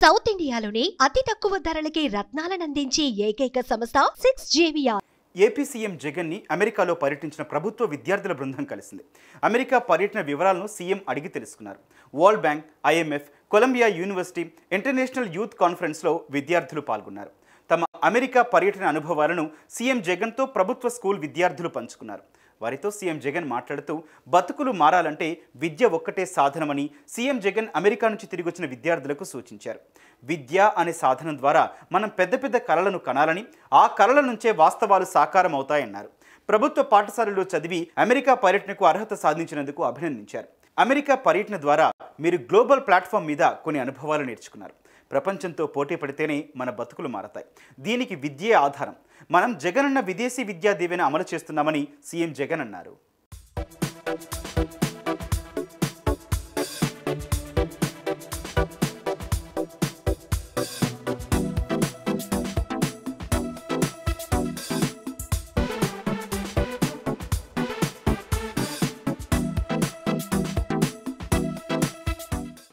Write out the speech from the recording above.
south ఇండియాలోనే అతి తక్కువ ధరలకి రత్నాలనందించే ఏకైక సంస్థ సిక్స్ జేవియా ఏపీ సీఎం జగన్ ని అమెరికాలో పర్యటించిన ప్రభుత్వ విద్యార్థుల బృందం కలిసింది అమెరికా పర్యటన వివరాలను సీఎం అడిగి తెలుసుకున్నారు World Bank IMF Columbia University international youth కాన్ఫరెన్స్లో విద్యార్థులు పాల్గొన్నారు తమ అమెరికా పర్యటన అనుభవాలను సీఎం జగన్తో ప్రభుత్వ స్కూల్ విద్యార్థులు పంచుకున్నారు వారితో సీఎం జగన్ మాట్లాడుతూ బతుకులు మారాలంటే విద్య ఒక్కటే సాధనమని సీఎం జగన్ అమెరికా నుంచి తిరిగి వచ్చిన విద్యార్థులకు సూచించారు విద్య అనే సాధనం ద్వారా మనం పెద్ద పెద్ద కళలను కనాలని ఆ కళల నుంచే వాస్తవాలు సాకారం అవుతాయన్నారు ప్రభుత్వ పాఠశాలలో చదివి అమెరికా పర్యటనకు అర్హత సాధించినందుకు అభినందించారు అమెరికా పర్యటన ద్వారా మీరు గ్లోబల్ ప్లాట్ఫామ్ మీద కొన్ని అనుభవాలు నేర్చుకున్నారు ప్రపంచంతో పోటీ పడితేనే మన బతుకులు మారతాయి దీనికి విద్యే ఆధారం మనం జగనన్న విదేశీ విద్యా దీవెన అమలు చేస్తున్నామని సీఎం జగన్ అన్నారు